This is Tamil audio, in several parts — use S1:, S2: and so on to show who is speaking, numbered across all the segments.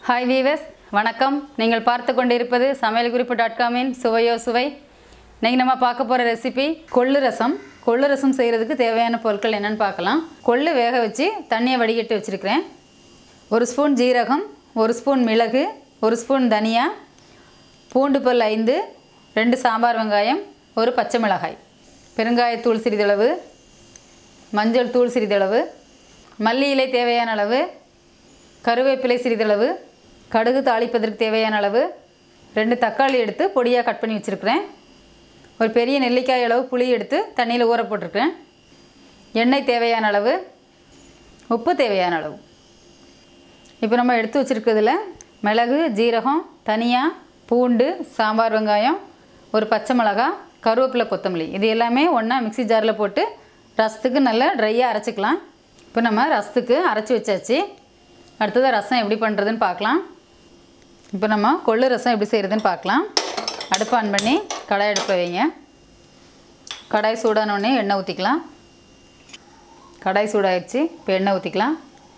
S1: ஹாய் வீவர்ஸ் வணக்கம் நீங்கள் பார்த்து கொண்டிருப்பது சமையல் குறிப்பு டாட் காமின் சுவையோ சுவை இன்றைக்கி நம்ம பார்க்க போகிற ரெசிபி கொள்ளு ரசம் கொள்ளு ரசம் செய்கிறதுக்கு தேவையான பொருட்கள் என்னென்னு பார்க்கலாம் கொள்ளு வேக வச்சு தண்ணியை வடிகட்டி வச்சுருக்கிறேன் ஒரு ஸ்பூன் ஜீரகம் ஒரு ஸ்பூன் மிளகு ஒரு ஸ்பூன் தனியா பூண்டு பல் ஐந்து ரெண்டு சாம்பார் வெங்காயம் ஒரு பச்சை மிளகாய் பெருங்காயத்தூள் சிறிதளவு மஞ்சள் தூள் சிறிதளவு மல்லி இலை தேவையான அளவு கருவேப்பிலை சிறிதளவு கடுகு தாளிப்பதற்கு தேவையான அளவு ரெண்டு தக்காளி எடுத்து பொடியாக கட் பண்ணி வச்சுருக்கிறேன் ஒரு பெரிய நெல்லிக்காய் அளவு புளி எடுத்து தண்ணியில் ஊற போட்டிருக்கிறேன் எண்ணெய் தேவையான அளவு உப்பு தேவையான அளவு இப்போ நம்ம எடுத்து வச்சுருக்கிறதுல மிளகு ஜீரகம் தனியா பூண்டு சாம்பார் வெங்காயம் ஒரு பச்சை மிளகாய் கருவேப்பிலை கொத்தமல்லி இது எல்லாமே ஒன்றா மிக்ஸி ஜாரில் போட்டு ரசத்துக்கு நல்லா ட்ரையாக அரைச்சிக்கலாம் இப்போ நம்ம ரசத்துக்கு அரைச்சி வச்சாச்சு அடுத்தது ரசம் எப்படி பண்ணுறதுன்னு பார்க்கலாம் இப்போ நம்ம கொள்ளு ரசம் எப்படி செய்கிறதுன்னு பார்க்கலாம் அடுப்பு ஆன் பண்ணி கடாய் அடுப்பில் வைங்க கடாய் சூடானோடனே எண்ணெய் ஊற்றிக்கலாம் கடாய் சூடாயிடுச்சு இப்போ எண்ணெய் ஊற்றிக்கலாம்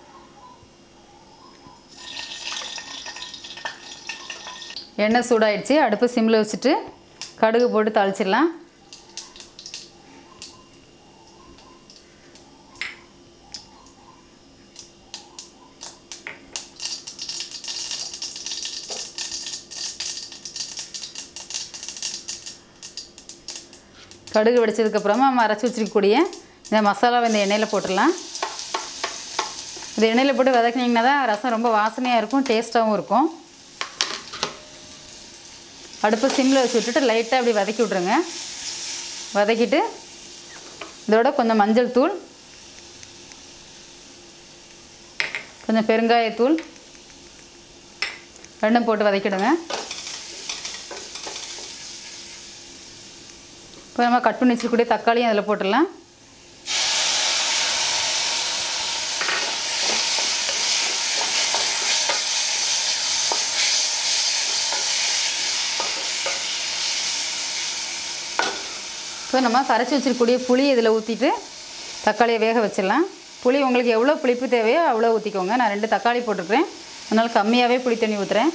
S1: எண்ணெய் சூடாயிடுச்சு அடுப்பு சிம்மில் வச்சுட்டு கடுகு போட்டு தாளிச்சிடலாம் கடுகு வெடிச்சதுக்கப்புறமா நம்ம அரைச்சி வச்சிருக்கக்கூடிய இந்த மசாலாவை இந்த எண்ணெயில் போட்டுடலாம் இந்த எண்ணெயில் போட்டு வதக்கினீங்கன்னா தான் ரசம் ரொம்ப வாசனையாக இருக்கும் டேஸ்ட்டாகவும் இருக்கும் அடுப்பு சிம்மில் வச்சு விட்டுட்டு லைட்டாக அப்படி வதக்கி விட்ருங்க வதக்கிட்டு இதோட கொஞ்சம் மஞ்சள் தூள் கொஞ்சம் பெருங்காயத்தூள் ரெண்டும் போட்டு வதக்கிடுங்க இப்போ நம்ம கட் பண்ணி வச்சுக்கூடிய தக்காளியும் அதில் போட்டுடலாம் இப்போ நம்ம கரைச்சி வச்சிருக்கக்கூடிய புளி இதில் ஊற்றிட்டு தக்காளியை வேக வச்சிடலாம் புளி உங்களுக்கு எவ்வளோ புளிப்பு தேவையோ அவ்வளோ ஊற்றிக்கோங்க நான் ரெண்டு தக்காளி போட்டிருக்கிறேன் அதனால் கம்மியாகவே புளி தண்ணி ஊற்றுறேன்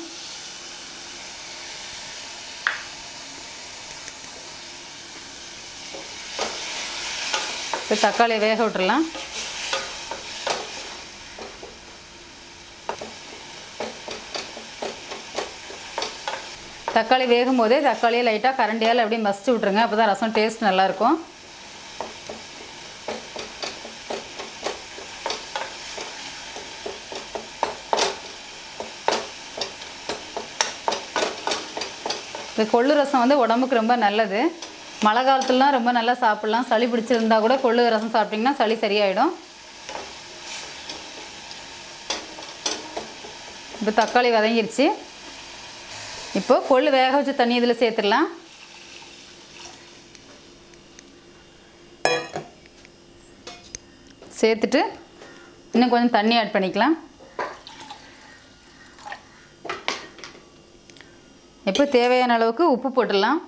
S1: இப்போ தக்காளியை வேக விட்டுறலாம் தக்காளி வேகும் போதே தக்காளியை லைட்டாக கரண்டியால் அப்படியே மசிச்சு விட்ருங்க அப்போ தான் ரசம் டேஸ்ட் நல்லாயிருக்கும் இந்த கொள்ளு ரசம் வந்து உடம்புக்கு ரொம்ப நல்லது மழை காலத்துலலாம் ரொம்ப நல்லா சாப்பிட்லாம் சளி பிடிச்சிருந்தா கூட கொள்ளு ரசம் சாப்பிட்டிங்கன்னா சளி சரியாயிடும் இப்போ தக்காளி வதங்கிருச்சு இப்போ கொள்ளு வேக வச்ச தண்ணி இதில் சேர்த்துடலாம் சேர்த்துட்டு இன்னும் கொஞ்சம் தண்ணி ஆட் பண்ணிக்கலாம் இப்போ தேவையான அளவுக்கு உப்பு போட்டுடலாம்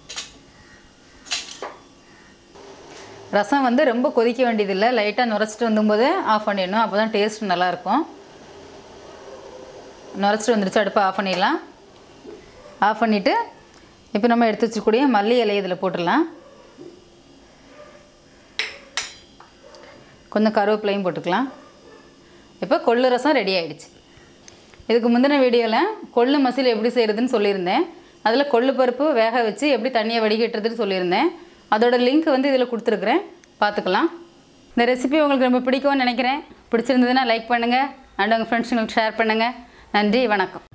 S1: ரசம் வந்து ரொம்ப கொதிக்க வேண்டியதில்லை லைட்டாக நுரைச்சிட்டு வந்தும்போது ஆஃப் பண்ணிடணும் அப்போ தான் டேஸ்ட் நல்லாயிருக்கும் நுரைச்சிட்டு வந்துருச்சு அடுப்பை ஆஃப் பண்ணிடலாம் ஆஃப் பண்ணிவிட்டு இப்போ நம்ம எடுத்து வச்சுக்கூடிய மல்லி இலை இதில் போட்டுடலாம் கொஞ்சம் கருவேப்பிலையும் போட்டுக்கலாம் இப்போ கொள்ளு ரசம் ரெடி ஆயிடுச்சு இதுக்கு முந்தின வீடியோவில் கொள்ளு மசில் எப்படி செய்கிறதுன்னு சொல்லியிருந்தேன் அதில் கொள்ளு பருப்பு வேக வச்சு எப்படி தண்ணியை வடிகட்டுறதுன்னு சொல்லியிருந்தேன் அதோட லிங்க் வந்து இதில் கொடுத்துருக்குறேன் பார்த்துக்கலாம் இந்த ரெசிபி உங்களுக்கு ரொம்ப பிடிக்கும்னு நினைக்கிறேன் பிடிச்சிருந்ததுன்னா லைக் பண்ணுங்கள் அண்ட் உங்கள் ஃப்ரெண்ட்ஸுங்களுக்கு ஷேர் பண்ணுங்கள் நன்றி வணக்கம்